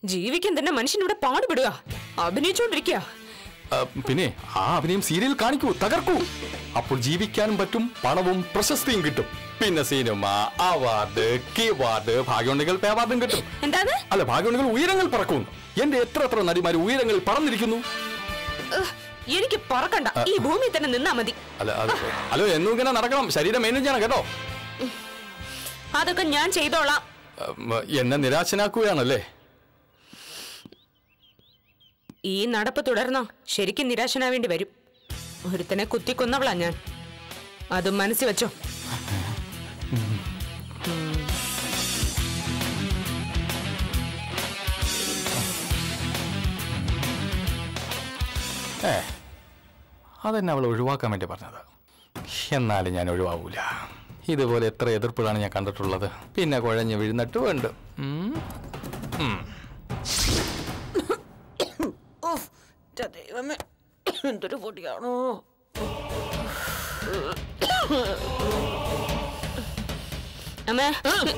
ജീവിക്കാൻ തന്നെ മനുഷ്യനിവിടെ പാടുപെടുക അഭിനയിച്ചോണ്ടിരിക്കുക ആ, പിന്നെ ആ അഭിനയം സീരിയൽ കാണിക്കൂ തകർക്കൂ അപ്പോൾ ജീവിക്കാനും പറ്റും പണവും പ്രശസ്തിയും കിട്ടും പിന്നെ സിനിമ അവാർഡ് കീവാർഡ് ഭാഗ്യമുണ്ടെങ്കിൽ പേ അവാർഡും കിട്ടും എന്താണ് അല്ല ഭാഗ്യമുണ്ടെങ്കിൽ ഉയരങ്ങൾ പറക്കും എന്റെ എത്ര എത്ര നടിമാർ ഉയരങ്ങളിൽ പറന്നിരിക്കുന്നു ഉഹ്, എനിക്ക് പറക്കണ്ട ഈ ഭൂമിയിൽ തന്നെ നിന്നാ മതി അല്ല അത് ഹലോ എന്നും ഇങ്ങനെ നടക്കണം ശരീരം മെയിനും ചെയ്യണം കേട്ടോ അതൊക്കെ ഞാൻ ചെയ്തോളാം ഉം, എന്നെ നിരാശനാക്കുകയാണല്ലേ ഈ നടപ്പ് തുടർന്നോ ശരിക്കും നിരാശനാവേണ്ടി വരും ഒരുത്തനെ കുത്തിക്കൊന്നവളാ ഞാൻ അതും മനസ്സിൽ വെച്ചോ ഏ അതെന്നെ അവൾ ഒഴിവാക്കാൻ വേണ്ടി പറഞ്ഞത് എന്നാലും ഞാൻ ഒഴിവാവൂല ഇതുപോലെ എത്ര എതിർപ്പുകളാണ് ഞാൻ കണ്ടിട്ടുള്ളത് പിന്നെ കുഴഞ്ഞ് വീഴുന്നിട്ട് വേണ്ട ഉം. ഉം. ദൈവമേ എന്തൊരു പൊടിയാണോ അമ്മേ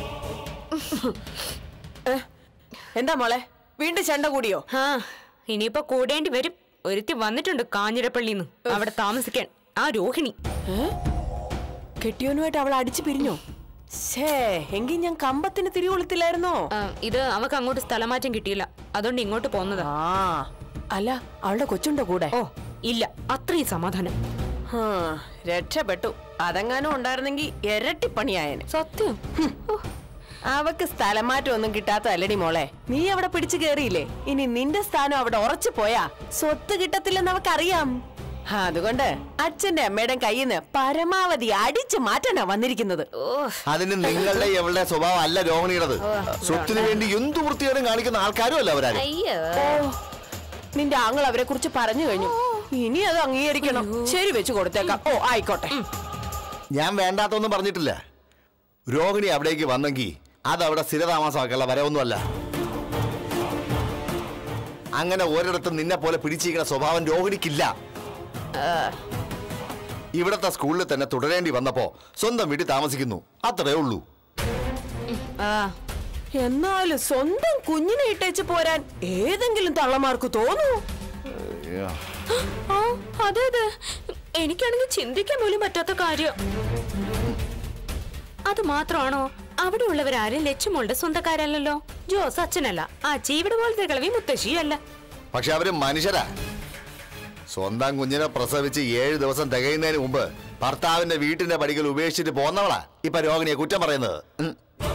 എന്താ മോളെ വീണ്ടും ചെണ്ട കൂടിയോ ആ ഇനിയിപ്പോ കൂടേണ്ടി വരും ഒരുത്തി വന്നിട്ടുണ്ട് കാഞ്ഞിരപ്പള്ളിന്ന് അവിടെ താമസിക്കാൻ ആ രോഹിണി കെട്ടിയോനുമായിട്ട് അവൾ അടിച്ചു പിരിഞ്ഞോ ഷേ എങ്കിൽ ഞാൻ കമ്പത്തിന് തിരികൊളുത്തില്ലായിരുന്നോ ആ, ഇത് അവക്ക് അങ്ങോട്ട് സ്ഥലമാറ്റം കിട്ടിയില്ല അതുകൊണ്ട് ഇങ്ങോട്ട് പോന്നതാ ആ അല്ല അവളുടെ കൊച്ചുണ്ടോ കൂടെ ഓ ഇല്ല അത്രയും സമാധാനം ഹാ, രക്ഷപ്പെട്ടു അതെങ്ങാനും ഉണ്ടായിരുന്നെങ്കിൽ ഇരട്ടി പണിയായനെ സത്യം അവക്ക് സ്ഥലമാറ്റം ഒന്നും കിട്ടാത്തതല്ലടി മോളെ നീ അവിടെ പിടിച്ചു കേറിയില്ലേ ഇനി നിന്റെ സ്ഥാനം അവിടെ ഉറച്ചു പോയാ സ്വത്ത് കിട്ടത്തില്ലെന്ന് അവക്കറിയാം അതുകൊണ്ട് അച്ഛന്റെ അമ്മയുടെ കയ്യിൽ നിന്ന് പരമാവധി അടിച്ചു മാറ്റാനാ വന്നിരിക്കുന്നത് അതിന് നിങ്ങളുടെ എവളുടെ സ്വഭാവം അല്ല രോഹിണിയുടേത് സ്വത്തിന് വേണ്ടി എന്തു വൃത്തികേടും കാണിക്കുന്ന ആൾക്കാരും അല്ല അവരാരും ഓ നിന്റെ ആങ്ങൾ അവരെ കുറിച്ച് പറഞ്ഞു കഴിഞ്ഞു ഇനി അത് അംഗീകരിക്കണം ശരി വെച്ച് കൊടുത്തേക്കാം ഓ ആയിക്കോട്ടെ ഞാൻ വേണ്ടാത്തൊന്നും പറഞ്ഞിട്ടില്ല രോഹിണി അവിടേക്ക് വന്നെങ്കിൽ അത് അവിടെ സ്ഥിരതാമസമാക്കാനുള്ള വരവൊന്നുമല്ല അങ്ങനെ ഒരിടത്തും നിന്നെ പോലെ പിടിച്ചിരിക്കുന്ന സ്വഭാവം രോഹിണിക്കില്ല ഇവിടത്തെ സ്കൂളിൽ തന്നെ തുടരേണ്ടി വന്നപ്പോ സ്വന്തം വീട്ടിൽ താമസിക്കുന്നു അത്രേ ഉള്ളൂ ആ എന്നാലും സ്വന്തം കുഞ്ഞിനെ ഇട്ടേച്ച് പോരാൻ ഏതെങ്കിലും തള്ളമാർക്ക് തോന്നുമോ ആ, അതെ അതെ എനിക്കാണെങ്കിൽ ചിന്തിക്കാൻ പോലും പറ്റാത്ത കാര്യം അത് മാത്രമാണോ അവിടെ ഉള്ളവരാരും ലക്ഷ്മോളുടെ സ്വന്തക്കാരല്ലല്ലോ ജോസ് അച്ഛനല്ല ആ ചീവിടെ പോലത്തെ കളവി മുത്തശ്ശിയല്ല പക്ഷെ അവര് മനുഷ്യരാ സ്വന്തം കുഞ്ഞിനെ പ്രസവിച്ച് ഏഴ് ദിവസം തികയുന്നതിന് മുമ്പ് ഭർത്താവിന്റെ വീട്ടിന്റെ പടികൾ ഉപേക്ഷിച്ചിട്ട് പോന്നവളാ ഇപ്പൊ രോഹിണിയെ കുറ്റം പറയുന്നത് ഉം.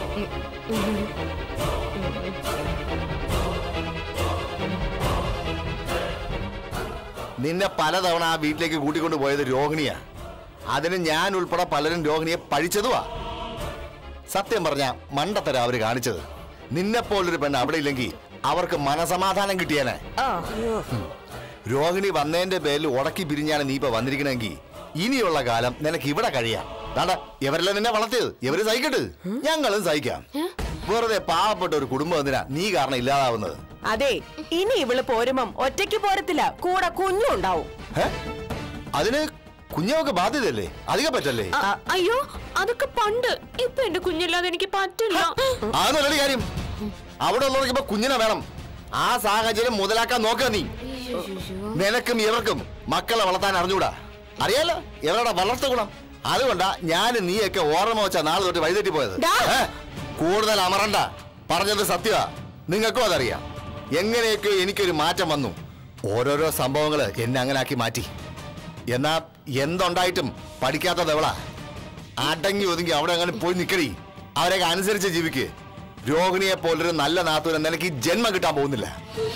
നിന്നെ പലതവണ ആ വീട്ടിലേക്ക് കൂട്ടിക്കൊണ്ട് പോയത് രോഹിണിയാ അതിന് ഞാൻ ഉൾപ്പെടെ പലരും രോഹിണിയെ പഴിച്ചതുവാ സത്യം പറഞ്ഞ മണ്ടത്തര അവര് കാണിച്ചത് നിന്നെപ്പോലൊരു പെണ്ണ് അവിടെ ഇല്ലെങ്കിൽ അവർക്ക് മനസമാധാനം കിട്ടിയേനെ രോഹിണി വന്നതിന്റെ പേരിൽ ഉടക്കി പിരിഞ്ഞാണ് നീ ഇപ്പൊ വന്നിരിക്കണമെങ്കിൽ ഇനിയുള്ള കാലം നിനക്ക് ഇവിടെ കഴിയാം ദാണ്ട ഇവരെല്ലാം നിന്നെ വളർത്തിയത് ഇവര് സഹിക്കട്ട് ഞങ്ങളും സഹിക്കാം വെറുതെ പാവപ്പെട്ട ഒരു കുടുംബം എന്തിനാ നീ കാരണം ഇല്ലാതാവുന്നത് അതെ ഇനി ഇവള് പോരുമ്പം ഒറ്റയ്ക്ക് പോരത്തില്ല കൂടെ കുഞ്ഞും ഉണ്ടാവും ഏ? അതിന് കുഞ്ഞവക്ക് ബാധ്യതയല്ലേ അധികം പറ്റല്ലേ അ- അയ്യോ അതൊക്കെ പണ്ട് ഇപ്പൊ എന്റെ കുഞ്ഞില്ലാതെ എനിക്ക് പറ്റില്ല അതൊന്നും കാര്യം അവിടെ ഉള്ളവർക്ക് ഇപ്പൊ കുഞ്ഞിനെ വേണം ആ സാഹചര്യം മുതലാക്കാൻ നോക്കുക നീ നിനക്കും ഇവർക്കും മക്കളെ വളർത്താൻ അറിഞ്ഞൂടാ അറിയാലോ ഇവരുടെ വളർത്തു ഗുണം അതുകൊണ്ടാ ഞാൻ നീയൊക്കെ ഓർമ്മ വെച്ച നാളെ തൊട്ട് വഴിതെറ്റി പോയത് ഡാ. ഏ? കൂടുതൽ അമറണ്ട പറഞ്ഞത് സത്യമാ നിങ്ങൾക്കും അതറിയാം എങ്ങനെയൊക്കെ എനിക്കൊരു മാറ്റം വന്നു ഓരോരോ സംഭവങ്ങള് എന്നെ അങ്ങനെ ആക്കി മാറ്റി എന്നാ എന്തുണ്ടായിട്ടും പഠിക്കാത്തത് എവളാ അടങ്ങി ഒതുങ്ങി അവിടെ അങ്ങനെ പോയി നിക്കടി അവരെയൊക്കെ അനുസരിച്ച് ജീവിക്ക് രോഹിണിയെ പോലൊരു നല്ല നാത്തൂനെ നിനക്ക് ഈ ജന്മം കിട്ടാൻ പോകുന്നില്ല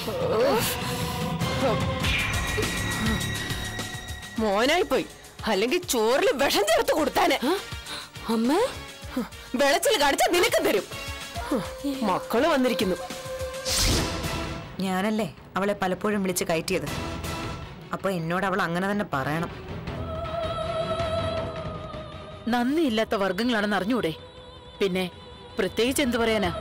മോനായി പോയി അല്ലെങ്കിൽ ചോറിൽ വിഷം ചേർത്ത് കൊടുത്താന് അമ്മ വെളച്ചിൽ കാണിച്ചാ നിനക്ക് തരും മക്കള് വന്നിരിക്കുന്നു ഞാനല്ലേ അവളെ പലപ്പോഴും വിളിച്ച് കയറ്റിയത് അപ്പൊ എന്നോട് അവൾ അങ്ങനെ തന്നെ പറയണം നന്ദിയില്ലാത്ത വർഗങ്ങളാണെന്ന് അറിഞ്ഞൂടെ പിന്നെ പ്രത്യേകിച്ച് എന്തു പറയാനാ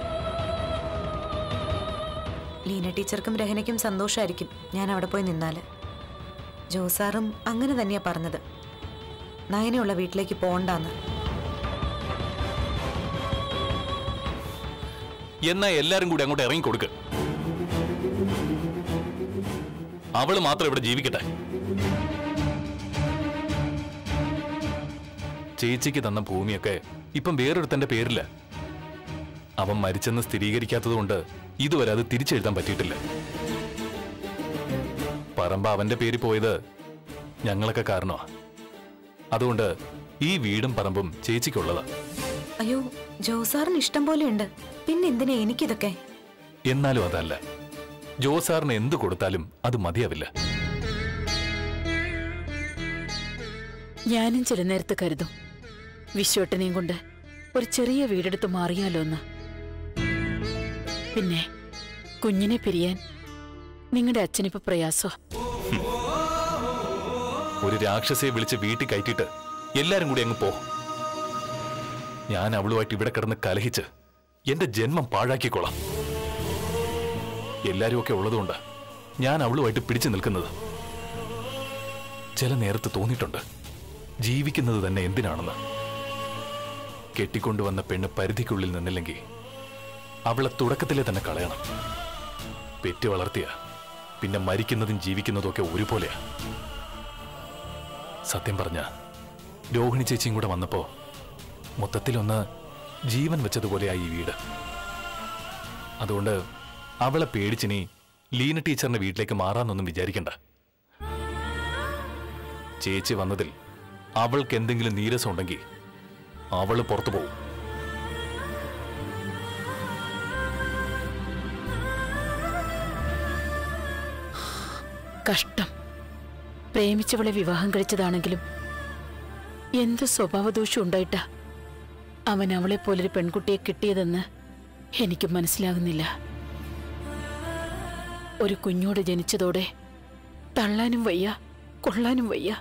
ലീന ടീച്ചർക്കും രഹനയ്ക്കും സന്തോഷമായിരിക്കും ഞാൻ അവിടെ പോയി നിന്നാല് ജോസാറും അങ്ങനെ തന്നെയാ പറഞ്ഞത് നയനയുള്ള വീട്ടിലേക്ക് പോണ്ടാന്ന് എന്നാ എല്ലാരും കൂടി അങ്ങോട്ട് ഇറങ്ങി കൊടുക്ക് അവള് മാത്രം ഇവിടെ ജീവിക്കട്ടെ ചേച്ചിക്ക് തന്ന ഭൂമിയൊക്കെ ഇപ്പം വേറൊരുത്തന്റെ പേരില്ല അവൻ മരിച്ചെന്ന് സ്ഥിരീകരിക്കാത്തതുകൊണ്ട് ഇതുവരെ അത് തിരിച്ചെഴുതാൻ പറ്റിയിട്ടില്ല പറമ്പ അവന്റെ പേര് പോയത് ഞങ്ങളൊക്കെ കാരണമാ അതുകൊണ്ട് ഈ വീടും പറമ്പും ചേച്ചിക്കുള്ളതാ അയ്യോ ജോസാറിന് ഇഷ്ടം പോലെ ഉണ്ട് പിന്നെ എന്തിനാ എനിക്കിതൊക്കെ എന്നാലും അതല്ല ജോസാറിന് എന്ത് കൊടുത്താലും അത് മതിയാവില്ല ഞാനും ചില നേരത്ത് കരുതും വിശ്വട്ടനെയും കൊണ്ട് ഒരു ചെറിയ വീടെടുത്ത് മാറിയാലോ എന്ന് പിന്നെ കുഞ്ഞിനെ പിരിയാൻ നിങ്ങളുടെ അച്ഛനിപ്പോ പ്രയാസോ ഒരു രാക്ഷസയെ വിളിച്ച് വീട്ടിൽ കയറ്റിയിട്ട് എല്ലാരും കൂടി അങ്ങ് പോ ഞാൻ അവളുമായിട്ട് ഇവിടെ കിടന്ന് കലഹിച്ച് എന്റെ ജന്മം പാഴാക്കിക്കോളാം എല്ലാരും ഒക്കെ ഉള്ളതുകൊണ്ട് ഞാൻ അവളുമായിട്ട് പിടിച്ചു നിൽക്കുന്നത് ചില നേരത്ത് തോന്നിയിട്ടുണ്ട് ജീവിക്കുന്നത് തന്നെ എന്തിനാണെന്ന് കെട്ടിക്കൊണ്ടുവന്ന പെണ്ണ് പരിധിക്കുള്ളിൽ നിന്നില്ലെങ്കിൽ അവളെ തുടക്കത്തിലെ തന്നെ കളയണം പെറ്റു വളർത്തിയ പിന്നെ മരിക്കുന്നതും ജീവിക്കുന്നതും ഒക്കെ ഒരുപോലെയാ സത്യം പറഞ്ഞ രോഹിണി ചേച്ചിയും കൂടെ വന്നപ്പോ മൊത്തത്തിലൊന്ന് ജീവൻ വെച്ചതുപോലെയായി ഈ വീട് അതുകൊണ്ട് അവളെ പേടിച്ചിനി ലീന ടീച്ചറിന്റെ വീട്ടിലേക്ക് മാറാന്നൊന്നും വിചാരിക്കണ്ട ചേച്ചി വന്നതിൽ അവൾക്ക് എന്തെങ്കിലും നീരസം ഉണ്ടെങ്കിൽ അവള് പുറത്തു പോകും കഷ്ടം പ്രേമിച്ചവളെ വിവാഹം കഴിച്ചതാണെങ്കിലും എന്ത് സ്വഭാവദോഷം ഉണ്ടായിട്ടാ അവൻ അവളെ പോലൊരു പെൺകുട്ടിയെ കിട്ടിയതെന്ന് എനിക്ക് മനസ്സിലാകുന്നില്ല ഒരു കുഞ്ഞോട് ജനിച്ചതോടെ തള്ളാനും വയ്യ കൊള്ളാനും വയ്യ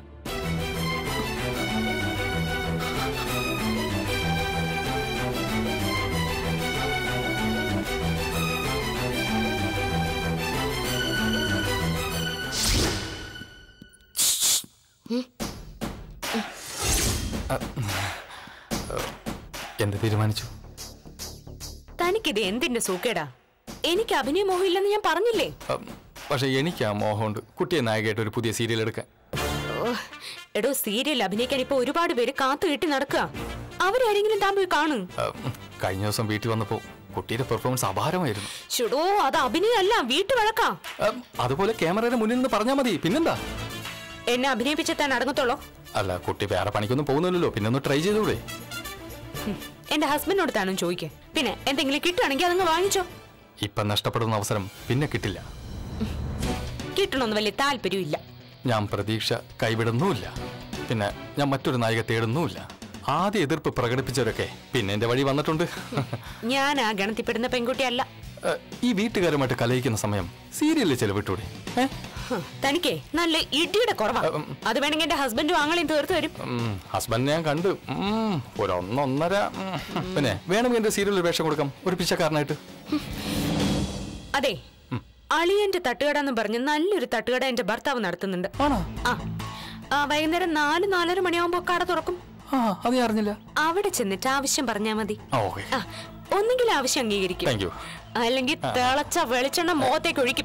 എന്ത് തീരുമാനിച്ചു തനിക്കിത് എന്തിന്റെ സൂക്കേടാ എനിക്ക് അഭിനയമോഹം ഇല്ലെന്ന് ഞാൻ പറഞ്ഞില്ലേ ഉം, പക്ഷെ എനിക്ക് ആ മോഹമുണ്ട് കുട്ടിയെ നായകയായിട്ട് ഒരു പുതിയ സീരിയൽ എടുക്കാൻ ഓ, എടോ സീരിയൽ അഭിനയിക്കാൻ ഇപ്പൊ ഒരുപാട് പേര് കാത്തു കെട്ടി നടക്കുക അവരാരെങ്കിലും താൻ പോയി കാണും ഉം, കഴിഞ്ഞ ദിവസം വീട്ടിൽ വന്നപ്പോൾ കുട്ടിയുടെ പെർഫോമൻസ് അപാരമായിരുന്നു ചുടോ അത് അഭിനയല്ല വീട്ടുവഴക്കാ ഉം, അതുപോലെ ക്യാമറയുടെ മുന്നിൽ നിന്ന് പറഞ്ഞാൽ മതി പിന്നെന്താ എന്നെ അഭിനയിപ്പിച്ച താൻ അടങ്ങത്തുള്ളോ അല്ല കുട്ടി വേറെ പണിക്കൊന്നും പോകുന്നില്ലല്ലോ പിന്നെ ഒന്ന് ട്രൈ ചെയ്തൂടെ ഹും, എന്റെ ഹസ്ബൻഡിനോട് താനും ചോദിക്കേ പിന്നെ എന്തെങ്കിലും കിട്ടുകയാണെങ്കിൽ അതങ്ങ് വാങ്ങിച്ചോ ഇപ്പം നഷ്ടപ്പെടുന്ന അവസരം പിന്നെ കിട്ടില്ല കിട്ടണമെന്ന് വലിയ താല്പര്യമില്ല ഞാൻ പ്രതീക്ഷ കൈവിടുന്നുമില്ല പിന്നെ ഞാൻ മറ്റൊരു നായിക തേടുന്നുമില്ല ആദ്യ എതിർപ്പ് പ്രകടിപ്പിച്ചവരൊക്കെ പിന്നെ എന്റെ വഴി വന്നിട്ടുണ്ട് ഞാൻ ആ ഗണത്തിൽപ്പെടുന്ന പെൺകുട്ടിയല്ല ഏഹ്, ഈ വീട്ടുകാരുമായിട്ട് കലയിക്കുന്ന സമയം സീരിയലിൽ ചെലവിട്ടൂടെ ഏ? ഹും, തനിക്കേ നല്ല ഇടിയുടെ കുറവാ അത് വേണമെങ്കിൽ എന്റെ ഹസ്ബൻഡും ആങ്ങളെയും തീർത്തു തരും ഉം, ഹസ്ബൻഡിനെ ഞാൻ കണ്ടു ഉം, ഒരു ഒന്നൊന്നര ഉം. പിന്നെ വേണമെങ്കിൽ എന്റെ സീരിയലിൽ വേഷം കൊടുക്കാം ഒരു പിച്ചക്കാരനായിട്ട് അതെ അളിയന്റെ തട്ടുകട എന്ന് പറഞ്ഞ് നല്ലൊരു തട്ടുകട എന്റെ ഭർത്താവ് നടത്തുന്നുണ്ട് ആണോ ആ ആ, വൈകുന്നേരം നാല് നാലര മണിയാവുമ്പോ കട തുറക്കും ആ അത് ഞാൻ അറിഞ്ഞില്ല അവിടെ ചെന്നിട്ട് ആവശ്യം പറഞ്ഞാ മതി ആ ഓക്കെ ആ ഒന്നുകിൽ ആവശ്യം അംഗീകരിക്കും താങ്ക് യു അല്ലെങ്കിൽ തിളച്ച വെളിച്ചെണ്ണ മുഖത്തേക്ക് ഒഴിക്കും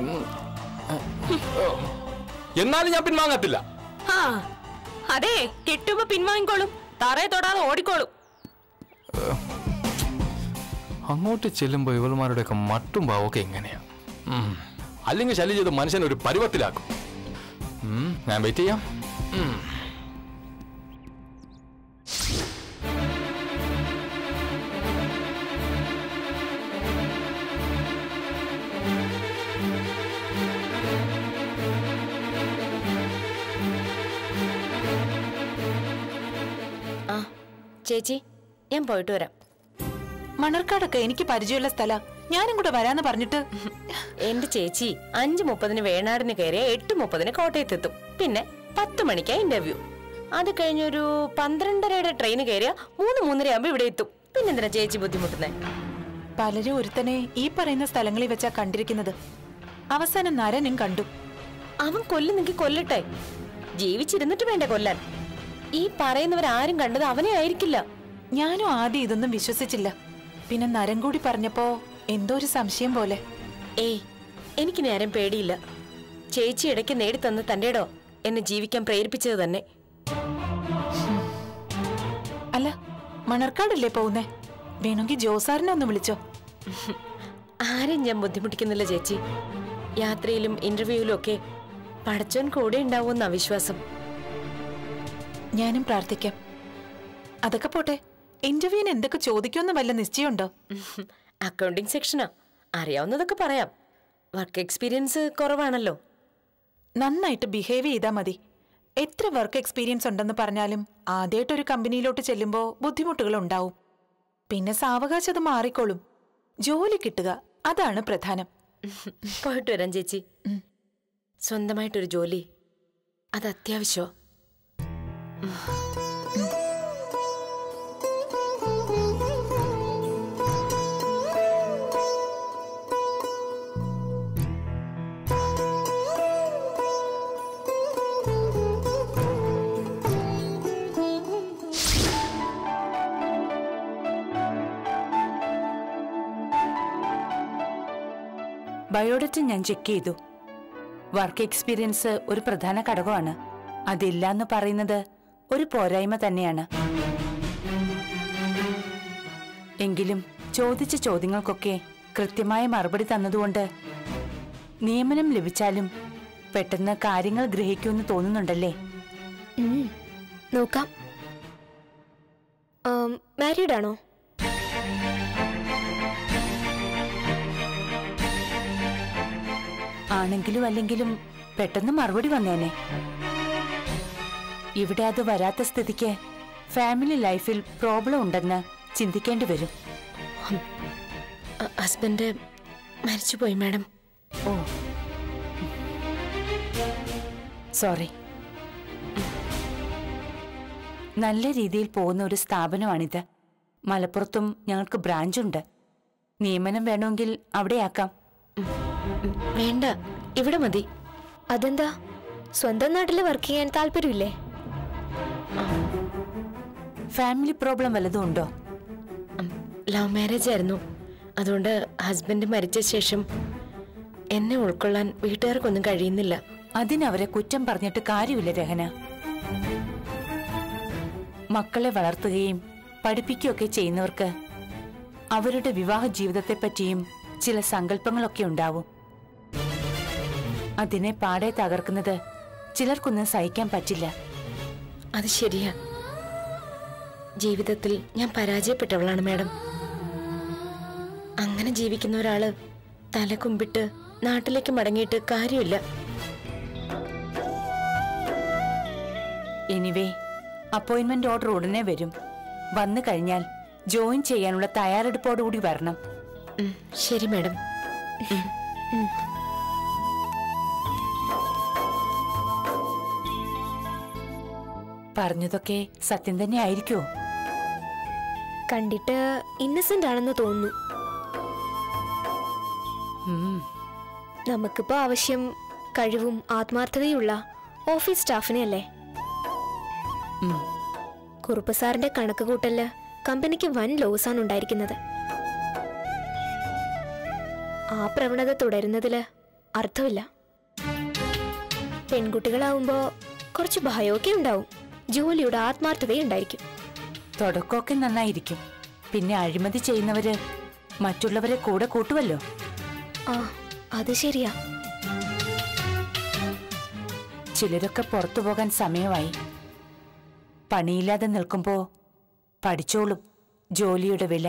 എന്നാലും ഞാൻ പിൻവാങ്ങത്തില്ല ആ അതെ കിട്ടുമ്പോ പിൻവാങ്ങിക്കോളും തറയെ തൊടാതെ ഓടിക്കോളും അങ്ങോട്ട് ചെല്ലുമ്പോ ഇവളുമാരുടെയൊക്കെ മട്ടും ഭാവമൊക്കെ എങ്ങനെയാ ഉം. അല്ലെങ്കിൽ ശല്യം ചെയ്ത് മനുഷ്യനെ ഒരു പരുവത്തിലാക്കും ഉം, ഞാൻ വെയിറ്റ് ചെയ്യാം ഉം. ആ ചേച്ചി ഞാൻ പോയിട്ട് വരാം മണർക്കാടൊക്കെ എനിക്ക് പരിചയമുള്ള സ്ഥല ഞാനും കൂടെ വരാന്ന് പറഞ്ഞിട്ട് എന്റെ ചേച്ചി അഞ്ചു മുപ്പതിന് വേണാടിന് കയറിയ എട്ട് മുപ്പതിന് കോട്ടയത്തെത്തും പിന്നെ പത്ത് മണിക്കാ ഇന്റർവ്യൂ അത് കഴിഞ്ഞൊരു പന്ത്രണ്ടരയുടെ ട്രെയിൻ കയറിയ മൂന്ന് മൂന്നര ആകുമ്പോ ഇവിടെ എത്തും പിന്നെന്തിനാ ചേച്ചി ബുദ്ധിമുട്ടുന്നേ പലരും ഒരുത്തനെ ഈ പറയുന്ന സ്ഥലങ്ങളിൽ വെച്ചാ കണ്ടിരിക്കുന്നത് അവസാനം നരനും കണ്ടു അവൻ കൊല്ലുന്നെങ്കിൽ കൊല്ലട്ടെ ജീവിച്ചിരുന്നിട്ട് വേണ്ട കൊല്ലാൻ ഈ പറയുന്നവരാരും കണ്ടത് അവനെ ആയിരിക്കില്ല ഞാനും ആദ്യം ഇതൊന്നും വിശ്വസിച്ചില്ല പിന്നെ നരം കൂടി പറഞ്ഞപ്പോ എന്തോ ഒരു സംശയം പോലെ ഏയ് എനിക്ക് നേരം പേടിയില്ല ചേച്ചി ഇടയ്ക്ക് നേടിത്തന്ന തന്റെടോ എന്നെ ജീവിക്കാൻ പ്രേരിപ്പിച്ചത് തന്നെ അല്ല മണർക്കാടല്ലേ പോകുന്നേ വേണമെങ്കിൽ ജോസാറിനെ ഒന്ന് വിളിച്ചോ ആരും ഞാൻ ബുദ്ധിമുട്ടിക്കുന്നില്ല ചേച്ചി യാത്രയിലും ഇന്റർവ്യൂവിലും ഒക്കെ പടച്ചോൻ കൂടെ ഉണ്ടാവുമെന്ന വിശ്വാസം ഞാനും പ്രാർത്ഥിക്കാം അതൊക്കെ പോട്ടെ ഇന്റർവ്യൂവിന് എന്തൊക്കെ ചോദിക്കുമെന്ന് വല്ല നിശ്ചയമുണ്ടോ അക്കൗണ്ടിംഗ് സെക്ഷനാ അറിയാവുന്നതൊക്കെ പറയാം വർക്ക് എക്സ്പീരിയൻസ് കുറവാണല്ലോ നന്നായിട്ട് ബിഹേവ് ചെയ്താൽ മതി എത്ര വർക്ക് എക്സ്പീരിയൻസ് ഉണ്ടെന്ന് പറഞ്ഞാലും ആദ്യമായിട്ടൊരു കമ്പനിയിലോട്ട് ചെല്ലുമ്പോൾ ബുദ്ധിമുട്ടുകൾ ഉണ്ടാവും പിന്നെ സാവകാശം അത് മാറിക്കോളും ജോലി കിട്ടുക അതാണ് പ്രധാനം പോയിട്ട് വരാം ചേച്ചി സ്വന്തമായിട്ടൊരു ജോലി അത് അത്യാവശ്യമോ ബയോഡറ്റ് ഞാൻ ചെക്ക് ചെയ്തു വർക്ക് എക്സ്പീരിയൻസ് ഒരു പ്രധാന ഘടകമാണ് അതില്ല എന്ന് പറയുന്നത് ഒരു പോരായ്മ തന്നെയാണ് എങ്കിലും ചോദിച്ച ചോദ്യങ്ങൾക്കൊക്കെ കൃത്യമായ മറുപടി തന്നതുകൊണ്ട് നിയമനം ലഭിച്ചാലും പെട്ടെന്ന് കാര്യങ്ങൾ ഗ്രഹിക്കുമെന്ന് തോന്നുന്നുണ്ടല്ലേ ഉം, നോക്കാം മാരീഡ് ആണോ ആണെങ്കിലും അല്ലെങ്കിലും പെട്ടെന്ന് മറുപടി വന്നേനെ ഇവിടെ അത് വരാത്ത സ്ഥിതിക്ക് ഫാമിലി ലൈഫിൽ പ്രോബ്ലം ഉണ്ടെന്ന് ചിന്തിക്കേണ്ടി വരും അ- ഹസ്ബൻഡ് മരിച്ചുപോയി മാഡം ഓ സോറി നല്ല രീതിയിൽ പോകുന്ന ഒരു സ്ഥാപനമാണിത് മലപ്പുറത്തും ഞങ്ങൾക്ക് ബ്രാഞ്ചുണ്ട് നിയമനം വേണമെങ്കിൽ അവിടെയാക്കാം വേണ്ട ഇവിടെ മതി അതെന്താ സ്വന്തം നാട്ടിൽ വർക്ക് ചെയ്യാൻ താല്പര്യമില്ലേ ഫാമിലി പ്രോബ്ലം വല്ലതും ഉണ്ടോ ലവ് മാരേജ് ആയിരുന്നു അതുകൊണ്ട് ഹസ്ബൻഡ് മരിച്ച ശേഷം എന്നെ ഉൾക്കൊള്ളാൻ വീട്ടുകാർക്കൊന്നും കഴിയുന്നില്ല അതിനവരെ കുറ്റം പറഞ്ഞിട്ട് കാര്യമില്ല രഹന മക്കളെ വളർത്തുകയും പഠിപ്പിക്കുകയൊക്കെ ചെയ്യുന്നവർക്ക് അവരുടെ വിവാഹ ജീവിതത്തെപ്പറ്റിയും ചില സങ്കല്പങ്ങളൊക്കെ ഉണ്ടാവും അതിനെ പാടെ തകർക്കുന്നത് ചിലർക്കൊന്നും സഹിക്കാൻ പറ്റില്ല അത് ശരിയാ ജീവിതത്തിൽ ഞാൻ പരാജയപ്പെട്ടവളാണ് മാഡം അങ്ങനെ ജീവിക്കുന്ന ഒരാള് തല കുമ്പിട്ട് നാട്ടിലേക്ക് മടങ്ങിയിട്ട് കാര്യമില്ല എനിവേ അപ്പോയിന്റ്മെന്റ് ഓർഡർ ഉടനെ വരും വന്നു കഴിഞ്ഞാൽ ജോയിൻ ചെയ്യാനുള്ള തയ്യാറെടുപ്പോടുകൂടി വരണം ഉം, ശരി മാഡം പറഞ്ഞതൊക്കെ സത്യം തന്നെ ആയിരിക്കുമോ കണ്ടിട്ട് ഇന്നസെന്റ് ആണെന്ന് തോന്നുന്നു ഉം. നമുക്കിപ്പോ ആവശ്യം കഴിവും ആത്മാർത്ഥതയുള്ള ഓഫീസ് സ്റ്റാഫിനെ അല്ലേ ഉം. കുറുപ്പ് സാറിന്റെ കണക്ക് കൂട്ടല് കമ്പനിക്ക് വൻ ലോസാണ് ഉണ്ടായിരിക്കുന്നത് ആ പ്രവണത തുടരുന്നതില് അർത്ഥമില്ല പെൺകുട്ടികളാവുമ്പോ കുറച്ച് ഭയമൊക്കെ ഉണ്ടാവും ജോലിയുടെ ആത്മാർത്ഥതയുണ്ടായിരിക്കും തുടക്കമൊക്കെ നന്നായിരിക്കും പിന്നെ അഴിമതി ചെയ്യുന്നവര് മറ്റുള്ളവരെ കൂടെ കൂട്ടുമല്ലോ ആ അത് ശരിയാ ചിലരൊക്കെ പുറത്തു പോകാൻ സമയമായി പണിയില്ലാതെ നിൽക്കുമ്പോ പഠിച്ചോളും ജോലിയുടെ വില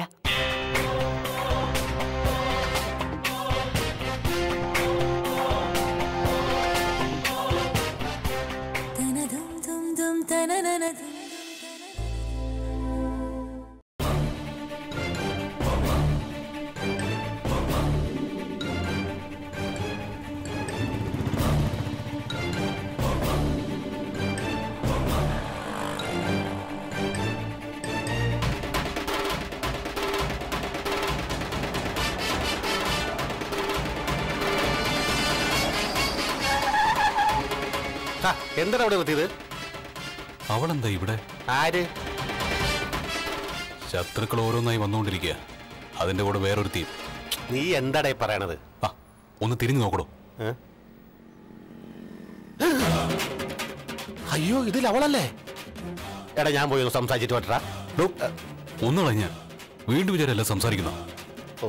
എന്താണ് അവിടെ നിർത്തിയത് അവളെന്താ ഇവിടെ ആര് ശത്രുക്കൾ ഓരോന്നായി വന്നുകൊണ്ടിരിക്കുക അതിന്റെ കൂടെ വേറൊരു തീം നീ എന്താടേ പറയണത് ആ ഒന്ന് തിരിഞ്ഞു നോക്കടോ ഏ? അയ്യോ ഇതിൽ അവളല്ലേ എടാ ഞാൻ പോയി ഒന്ന് സംസാരിച്ചിട്ട് പറ്റാ ഒന്ന് കളഞ്ഞ വീണ്ടും വിചാരല്ല സംസാരിക്കുന്ന ഓ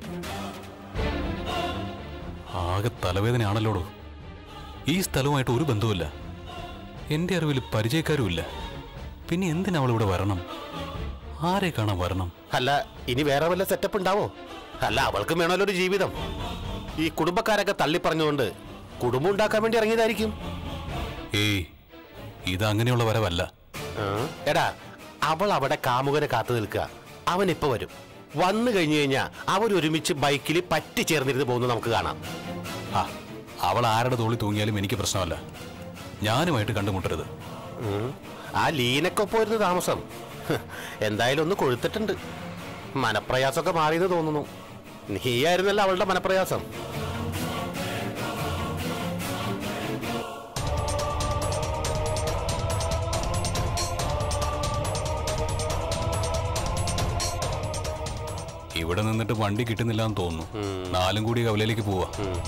ആകെ തലവേദനയാണല്ലോടോ ഈ സ്ഥലവുമായിട്ട് ഒരു ബന്ധവുമില്ല എൻ്റെ അറിവിൽ പരിചയക്കാരുമില്ല പിന്നെ എന്തിനാ അവളിവിടെ വരണം ആരെ കാണാൻ വരണം അല്ല ഇനി വേറെ വല്ല സെറ്റപ്പ് ഉണ്ടാവോ അല്ല അവൾക്കും വേണമല്ലോ ഒരു ജീവിതം ഈ കുടുംബക്കാരൊക്കെ തള്ളി പറഞ്ഞുകൊണ്ട് കുടുംബം ഉണ്ടാക്കാൻ വേണ്ടി ഇറങ്ങിയതായിരിക്കും ഏയ് ഇത് അങ്ങനെയുള്ള വരവല്ല ആ, എടാ അവൾ അവിടെ കാമുകനെ കാത്തു നിൽക്കുക അവൻ ഇപ്പൊ വരും വന്നു കഴിഞ്ഞു കഴിഞ്ഞാൽ അവരൊരുമിച്ച് ബൈക്കിൽ പറ്റി ചേർന്നിരുന്ന് പോകുന്നത് നമുക്ക് കാണാം ആ അവൾ ആരുടെ തോളി തൂങ്ങിയാലും എനിക്ക് പ്രശ്നമല്ല ഞാനുമായിട്ട് കണ്ടുമുട്ടരുത് ഉം. ആ ലീനക്കൊപ്പമായിരുന്നു താമസം ഹ്, എന്തായാലും ഒന്ന് കൊഴുത്തിട്ടുണ്ട് മനപ്രയാസമൊക്കെ മാറിയെന്ന് തോന്നുന്നു നീയായിരുന്നല്ലോ അവളുടെ മനപ്രയാസം ഇവിടെ നിന്നിട്ട് വണ്ടി കിട്ടുന്നില്ല എന്ന് തോന്നുന്നു നാലും കൂടി കവലയിലേക്ക് പോവാ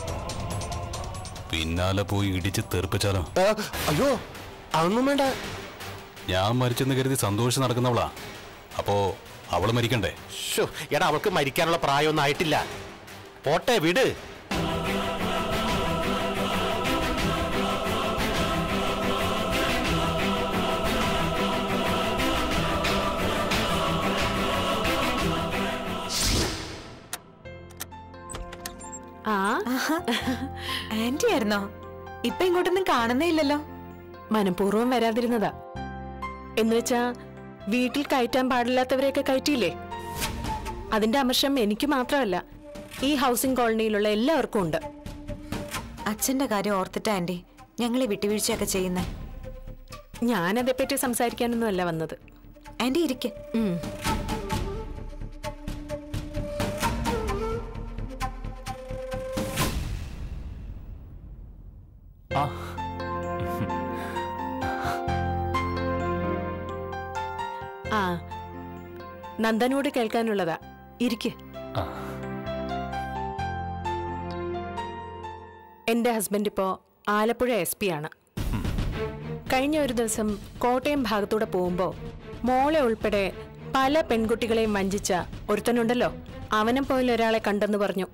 പിന്നാലെ പോയി ഇടിച്ച് തെറിപ്പിച്ചാലോ ആ, അയ്യോ അതൊന്നും വേണ്ട ഞാൻ മരിച്ചെന്ന് കരുതി സന്തോഷം നടക്കുന്നവളാ അപ്പോ അവള് മരിക്കണ്ടേ ശ്ശോ, എടാ അവൾക്ക് മരിക്കാനുള്ള പ്രായമൊന്നും ആയിട്ടില്ല പോട്ടെ വിട് ആ ആന്റി ആയിരുന്നോ ഇപ്പൊ ഇങ്ങോട്ടൊന്നും കാണുന്നേ ഇല്ലല്ലോ മനഃപൂർവ്വം വരാതിരുന്നതാ എന്നുവെച്ചാ വീട്ടിൽ കയറ്റാൻ പാടില്ലാത്തവരെയൊക്കെ കയറ്റിയില്ലേ അതിന്റെ അമർഷം എനിക്ക് മാത്രമല്ല ഈ ഹൗസിംഗ് കോളനിയിലുള്ള എല്ലാവർക്കും ഉണ്ട് അച്ഛന്റെ കാര്യം ഓർത്തിട്ടാ ആന്റി ഞങ്ങൾ ഈ വിട്ടുവീഴ്ചയൊക്കെ ചെയ്യുന്നേ ഞാനതേപ്പറ്റി സംസാരിക്കാനൊന്നും അല്ല വന്നത് ആന്റി ഇരിക്കെ ഉം. ആ ആ നന്ദനോട് കേൾക്കാനുള്ളതാ ഇരിക്കെ ആ. എന്റെ ഹസ്ബൻഡ് ഇപ്പോ ആലപ്പുഴ എസ് പി ആണ് കഴിഞ്ഞ ഒരു ദിവസം കോട്ടയം ഭാഗത്തൂടെ പോകുമ്പോ മോളെ ഉൾപ്പെടെ പല പെൺകുട്ടികളെയും വഞ്ചിച്ച ഒരുത്തനുണ്ടല്ലോ അവനെ പോലെ ഒരാളെ കണ്ടെന്ന് പറഞ്ഞു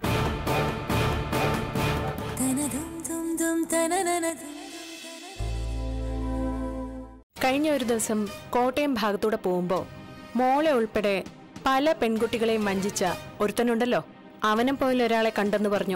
കഴിഞ്ഞ ഒരു ദിവസം കോട്ടയം ഭാഗത്തൂടെ പോകുമ്പോ മോളെ ഉൾപ്പെടെ പല പെൺകുട്ടികളെയും വഞ്ചിച്ച ഒരുത്തനുണ്ടല്ലോ അവനെ പോലെ ഒരാളെ കണ്ടെന്ന് പറഞ്ഞു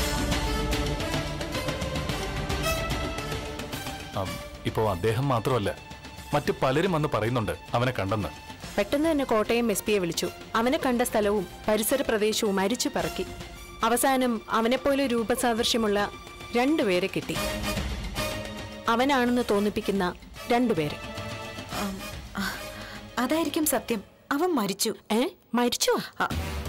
ആം, ഇപ്പോ അദ്ദേഹം മാത്രമല്ല മറ്റു പലരും വന്ന് പറയുന്നുണ്ട് അവനെ കണ്ടെന്ന് പെട്ടെന്ന് തന്നെ കോട്ടയം എസ് പിയെ വിളിച്ചു അവനെ കണ്ട സ്ഥലവും പരിസര പ്രദേശവും അരിച്ചു പറക്കി അവസാനം അവനെപ്പോലെ രൂപസാദൃശ്യമുള്ള രണ്ടുപേരെ കിട്ടി അവനാണെന്ന് തോന്നിപ്പിക്കുന്ന രണ്ടുപേര് അതായിരിക്കും സത്യം അവൻ മരിച്ചു ഏ മരിച്ചോ അ-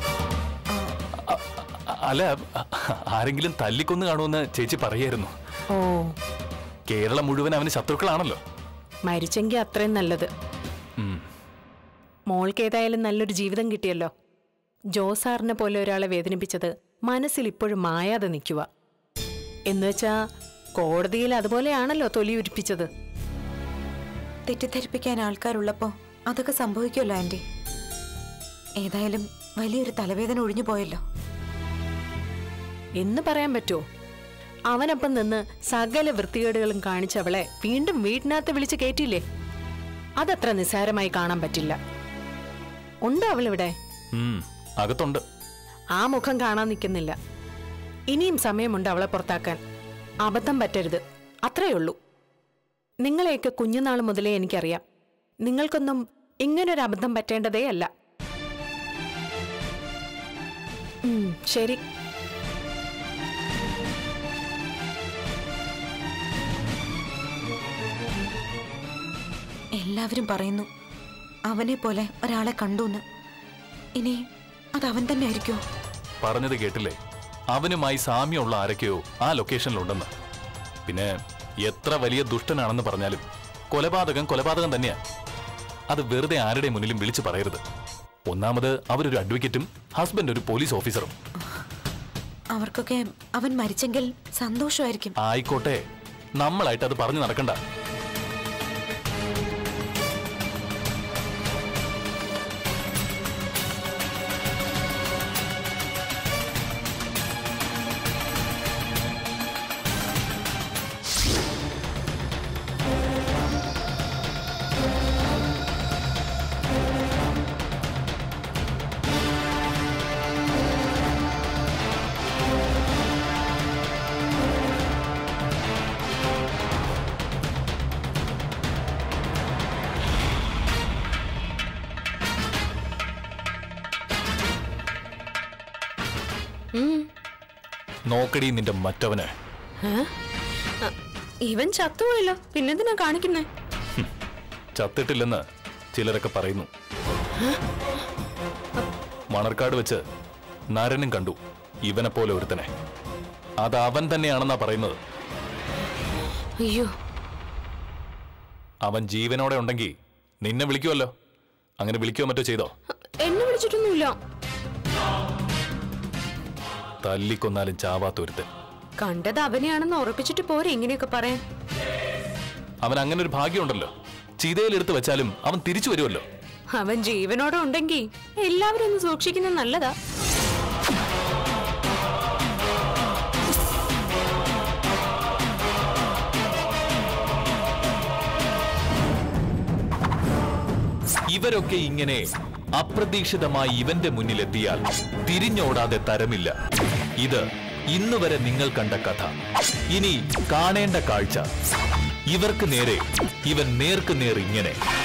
അല്ല അ- ആരെങ്കിലും തല്ലിക്കൊന്ന് കാണുമെന്ന് ചേച്ചി പറയായിരുന്നു ഓ കേരളം മുഴുവൻ അവന് ശത്രുക്കളാണല്ലോ മരിച്ചെങ്കിൽ അത്രയും നല്ലത് ഉം. മോൾക്ക് ഏതായാലും നല്ലൊരു ജീവിതം കിട്ടിയല്ലോ ജോസാറിനെ പോലെ ഒരാളെ വേദനിപ്പിച്ചത് മനസ്സിൽ ഇപ്പോഴും മായാതെ നിൽക്കുക എന്നുവെച്ചാ കോടതിയിൽ അതുപോലെയാണല്ലോ തൊലിയുരിപ്പിച്ചത് തെറ്റിദ്ധരിപ്പിക്കാൻ ആൾക്കാരുള്ളപ്പോ അതൊക്കെ സംഭവിക്കുമല്ലോ ആന്റി ഏതായാലും വലിയൊരു തലവേദന ഒഴിഞ്ഞു പോയല്ലോ എന്ന് പറയാൻ പറ്റുമോ അവനൊപ്പം നിന്ന് സകല വൃത്തികേടുകളും കാണിച്ചവളെ വീണ്ടും വീട്ടിനകത്ത് വിളിച്ച് കയറ്റിയില്ലേ അതത്ര നിസ്സാരമായി കാണാൻ പറ്റില്ല ഉണ്ടോ അവളിവിടെ ഉം, അകത്തുണ്ട് ആ മുഖം കാണാൻ നിൽക്കുന്നില്ല ഇനിയും സമയമുണ്ട് അവളെ പുറത്താക്കാൻ അബദ്ധം പറ്റരുത് അത്രയേ ഉള്ളൂ നിങ്ങളെയൊക്കെ കുഞ്ഞുനാൾ മുതലേ എനിക്കറിയാം നിങ്ങൾക്കൊന്നും ഇങ്ങനൊരു അബദ്ധം പറ്റേണ്ടതേ അല്ല ഉം, ശരി എല്ലാവരും പറയുന്നു അവനെ പോലെ ഒരാളെ കണ്ടുന്ന് ഇനി അത് അവൻ തന്നെ ആയിരിക്കോ പറഞ്ഞത് കേട്ടില്ലേ അവനുമായി സാമ്യമുള്ള ആരൊക്കെയോ ആ ലൊക്കേഷനിലുണ്ടെന്ന് പിന്നെ എത്ര വലിയ ദുഷ്ടനാണെന്ന് പറഞ്ഞാലും കൊലപാതകം കൊലപാതകം തന്നെയാ അത് വെറുതെ ആരുടെ മുന്നിലും വിളിച്ചു പറയരുത് ഒന്നാമത് അവരൊരു അഡ്വക്കേറ്റും ഹസ്ബൻഡ് ഒരു പോലീസ് ഓഫീസറും അവർക്കൊക്കെ അവൻ മരിച്ചെങ്കിൽ സന്തോഷമായിരിക്കും ആയിക്കോട്ടെ നമ്മളായിട്ട് അത് പറഞ്ഞു നടക്കണ്ട ഉം. നോക്കടി നിന്റെ മറ്റവന് ഏ? ആ, ഇവൻ ചത്തുപോയല്ലോ പിന്നെന്തിനാ കാണിക്കുന്നേ ചത്തിട്ടില്ലെന്ന് ചിലരൊക്കെ പറയുന്നു മണർക്കാട് വെച്ച് നരനും കണ്ടു ഇവനെ പോലെ ഒരുത്തനെ അത് അവൻ തന്നെയാണെന്നാ പറയുന്നത് അയ്യോ അവൻ ജീവനോടെ ഉണ്ടെങ്കിൽ നിന്നെ വിളിക്കുമല്ലോ അങ്ങനെ വിളിക്കുകയോ മറ്റോ ചെയ്തോ എന്നെ വിളിച്ചിട്ടൊന്നുമില്ല തല്ലിക്കൊന്നാലും ചാവാത്ത ഒരുത്തൻ കണ്ടത് അവനെയാണെന്ന് ഉറപ്പിച്ചിട്ട് പോരെ ഇങ്ങനെയൊക്കെ പറയാൻ അവൻ അങ്ങനെ ഒരു ഭാഗ്യമുണ്ടല്ലോ ചീതയിലെടുത്ത് വെച്ചാലും അവൻ തിരിച്ചു വരുമല്ലോ അവൻ ജീവനോടെ ഉണ്ടെങ്കിൽ എല്ലാവരും ഒന്ന് സൂക്ഷിക്കുന്നത് നല്ലതാ ഇവരൊക്കെ ഇങ്ങനെ അപ്രതീക്ഷിതമായി ഇവന്റെ മുന്നിലെത്തിയാൽ തിരിഞ്ഞോടാതെ തരമില്ല ഇത് ഇന്ന് വരെ നിങ്ങൾ കണ്ട കഥ ഇനി കാണേണ്ട കാഴ്ച ഇവർക്ക് നേരെ ഇവൻ നേർക്ക് നേർ ഇങ്ങനെ